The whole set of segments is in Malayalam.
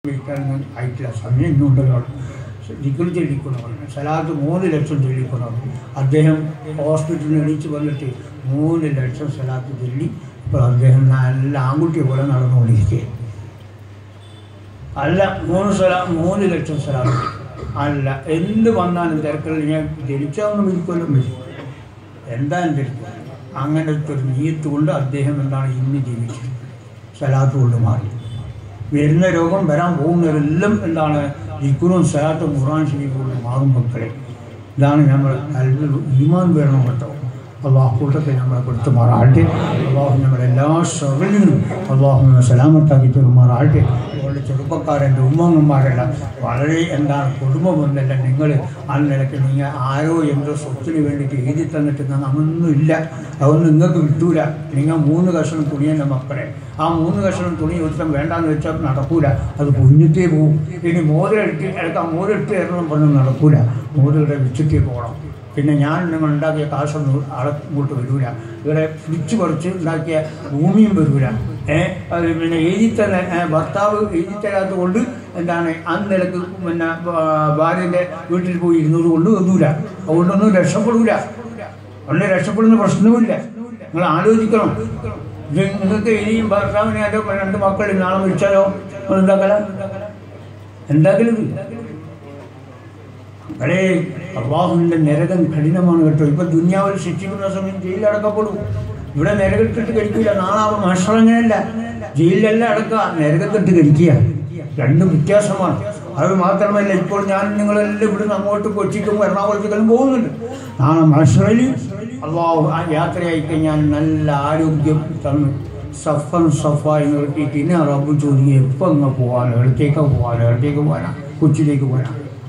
വിളിക്കാനൊന്നും ആയിട്ടില്ല സമയം ഇന്നുണ്ടല്ലോ ഡിഗ്രി ചൊല്ലിക്കൊണ്ടവർ സലാത്ത് മൂന്ന് ലക്ഷം ചൊല്ലിക്കൊണ്ടവർ അദ്ദേഹം ഹോസ്പിറ്റലിൽ എണീച്ച് വന്നിട്ട് മൂന്ന് ലക്ഷം സലാത്ത് ചൊല്ലി ഇപ്പോൾ അദ്ദേഹം നല്ല ആൺകുട്ടിയെ പോലെ നടന്നുകൊണ്ടിരിക്കുക അല്ല മൂന്ന് സലാ മൂന്ന് ലക്ഷം സലാത്ത് അല്ല എന്ത് വന്നാലും തിരക്കുകളിൽ ഞാൻ ജനിച്ചാവുന്ന വിളിക്കൊല്ലും വരും എന്തായാലും ധരിക്കും അങ്ങനത്തെ ഒരു നീയത്ത് കൊണ്ട് അദ്ദേഹം എന്താണ് ഇന്ന് ജീവിച്ചത് സലാത്ത് കൊണ്ട് മാറി വരുന്ന രോഗം വരാൻ പോകുന്നവരെല്ലാം എന്താണ് ഇക്കുറും സലാത്തും ഖുർആൻ ഷരീഫ് കൊണ്ട് മാറും മക്കളെ ഇതാണ് നമ്മൾ കൽവിൽ ഈമാൻ വേണം കേട്ടോ അള്ളാഹു കൂട്ടത്തെ നമ്മളെ കൊടുത്ത് മാറാട്ടെ അള്ളാഹു നമ്മുടെ എല്ലാ ഷറിലും അള്ളാഹു സലാമത്താക്കി തരുമാറാട്ടെ അതുകൊണ്ട് ചെറുപ്പക്കാരെൻ്റെ ഉമ്മങ്ങന്മാരെല്ലാം വളരെ എന്താണ് കുടുംബമൊന്നല്ല നിങ്ങൾ ആ നിലയ്ക്ക് നിങ്ങൾ ആരോ എന്തോ സ്വത്തിന് വേണ്ടിയിട്ട് എഴുതി തന്നിട്ട് അങ്ങനൊന്നും ഇല്ല അതൊന്നും നിങ്ങൾക്ക് കിട്ടൂല നിങ്ങൾ മൂന്ന് കഷണം തുണിയൻ്റെ മക്കളെ ആ മൂന്ന് കഷണം തുണി ഒരുത്തം വേണ്ടാന്ന് വെച്ചാൽ നടക്കൂല അത് കുഞ്ഞിത്തേ പോവും ഇനി മോതിരെടുത്ത് എടുക്കാം മോതിരെടുത്ത് തരണം പറഞ്ഞ് നടക്കൂല മോതിരുടെ വെച്ചിട്ടേ പോകണം പിന്നെ ഞാൻ നിങ്ങൾ ഉണ്ടാക്കിയ കാശൊന്നും ആളെ ഇങ്ങോട്ട് വരൂല ഇവിടെ പിടിച്ചു പറിച്ച് ഉണ്ടാക്കിയ ഭൂമിയും വരൂല ഏഹ് അത് പിന്നെ എഴുതിത്തന്നെ ഭർത്താവ് എഴുതിത്തരാത്തത് കൊണ്ട് എന്താണ് ആ നിലക്ക് പിന്നെ ഭാ- ഭാര്യൻ്റെ വീട്ടിൽ പോയി ഇരുന്നത് കൊണ്ട് വന്നൂല അതുകൊണ്ടൊന്നും രക്ഷപ്പെടൂല അതുകൊണ്ട് രക്ഷപ്പെടുന്ന പ്രശ്നവുമില്ല നിങ്ങൾ ആലോചിക്കണം ഇത് നിങ്ങൾക്ക് ഇനിയും ഭർത്താവിനെ എൻ്റെ രണ്ട് മക്കൾ നാളെ മരിച്ചാലോ നിങ്ങൾ എന്താക്കല എന്താക്കലത് അടേ അള്ളാഹുവിൻ്റെ നരകം കഠിനമാണ് കേട്ടോ ഇപ്പൊ ദുന്യാവിൽ ശിക്ഷിക്കുന്ന സമയം ജയിലടക്കപ്പെടും ഇവിടെ നരകത്തിട്ട് കഴിക്കില്ല നാളെ അവൻ മാസ്റ്റർ അങ്ങനെയല്ല ജയിലിലല്ല അടക്കുക നരകത്തിട്ട് കഴിക്കുക രണ്ടും വ്യത്യാസമാണ് അത് മാത്രമല്ല ഇപ്പോൾ ഞാൻ നിങ്ങളെല്ലാം ഇവിടുന്ന് അങ്ങോട്ട് കൊച്ചിക്കും എറണാകുളത്തേക്കെല്ലാം പോകുന്നുണ്ട് നാളെ മാസ്റ്ററിൽ അള്ളാഹു ആ യാത്രയായി കഴിഞ്ഞാൽ നല്ല ആരോഗ്യം തന്നു സഫൻ സഫ എന്ന് നിർത്തിയിട്ട് ഇനി റബ്ബ് ചോദിക്കുക എപ്പോൾ അങ്ങ് പോകാനോ എവിടത്തേക്ക് പോകാനോ എവിടത്തേക്ക് പോകാനാ കൊച്ചിയിലേക്ക് പോകാനാ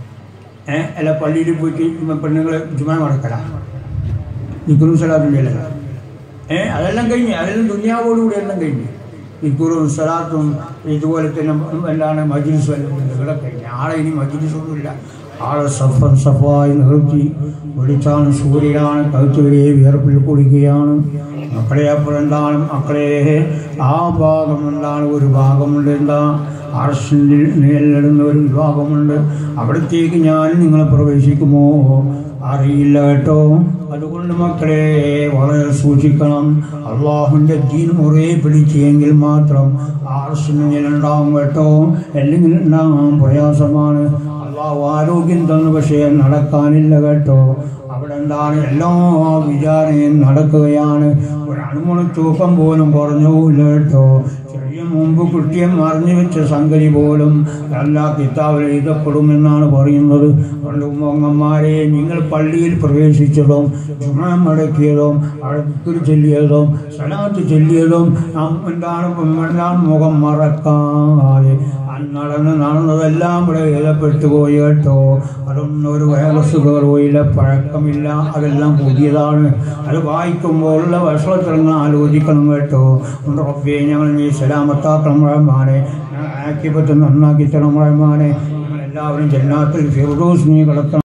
ഏഹ് അല്ല പള്ളിയിൽ പോയിട്ട് പെണ്ണുങ്ങൾ ജുമാ നടക്കല നിക്കുറും സലാത്തിൻ്റെ അല്ല ഏഹ് അതെല്ലാം കഴിഞ്ഞ് അതെല്ലാം ദുനിയാവോടുകൂടി എല്ലാം കഴിഞ്ഞ് നിക്കുറും സലാത്തും ഇതുപോലെ തന്നെ എന്താണ് മജിലിസും എല്ലാം ഉണ്ട് ഇവിടെ കഴിഞ്ഞ് ആളെ ഇനി മജിലിസൊന്നുമില്ല ആളെ സഫൻ സഫായി നിർത്തി വെളിച്ചാണ് സൂര്യനാണ് കഴുത്തുവരെ വിയർപ്പിൽ കുളിക്കുകയാണ് മക്കളെ അപ്പോൾ എന്താണ് മക്കളെ ആ ഭാഗം എന്താണ് ഒരു ഭാഗമുണ്ട് എന്താ അർഷിൻ്റെ നിഴലിടുന്ന ഒരു വിഭാഗമുണ്ട് അവിടത്തേക്ക് ഞാൻ നിങ്ങളെ പ്രവേശിക്കുമോ അറിയില്ല കേട്ടോ അതുകൊണ്ട് മക്കളെ വളരെ സൂക്ഷിക്കണം അള്ളാഹുവിൻ്റെ ദീൻ മുറയെ പിടിച്ചെങ്കിൽ മാത്രം ആർഷിന് നിലുണ്ടാവും കേട്ടോ അല്ലെങ്കിൽ ഉണ്ടാകാൻ പ്രയാസമാണ് അള്ളാഹു ആരോഗ്യം തന്നു പക്ഷേ നടക്കാനില്ല കേട്ടോ അവിടെ എന്താണ് എല്ലാ വിചാരണയും നടക്കുകയാണ് ഒരു അണുമുണ തൂക്കം പോലും കുറഞ്ഞുമില്ല കേട്ടോ ചെറിയ മുമ്പ് കുട്ടിയെ മറിഞ്ഞു വെച്ച സംഗതി പോലും എല്ലാ കിതാബിൽ എഴുതപ്പെടുമെന്നാണ് പറയുന്നത് അതുകൊണ്ട് ഉമ്മങ്ങന്മാരെ നിങ്ങൾ പള്ളിയിൽ പ്രവേശിച്ചതും ജുമാം അടക്കിയതും അടുത്തിൽ ചൊല്ലിയതും സലാത്ത് ചൊല്ലിയതും നാം എന്താണ് എന്താണ് മുഖം മറക്കാതെ നടന്ന് നടന്നതെല്ലാം ഇവിടെ എഴുതപ്പെട്ടു പോയി കേട്ടോ അതൊന്നും ഒരു വൈറസ് കയറുകയില്ല പഴക്കമില്ല അതെല്ലാം പുതിയതാണ് അത് വായിക്കുമ്പോഴുള്ള വിഷമത്തിലങ്ങൾ ആലോചിക്കണം കേട്ടോ ഉണ്ട് റബ്ബേ ഞങ്ങൾ നീ സലാമത്താക്കണം റഹ്മാനെ ആക്കിപ്പത്ത് നന്നാക്കി തരണം റഹ്മാനെ ഞങ്ങളെല്ലാവരും ജന്നാത്തിൽ ഫിറോസ് നീ കിടക്കണം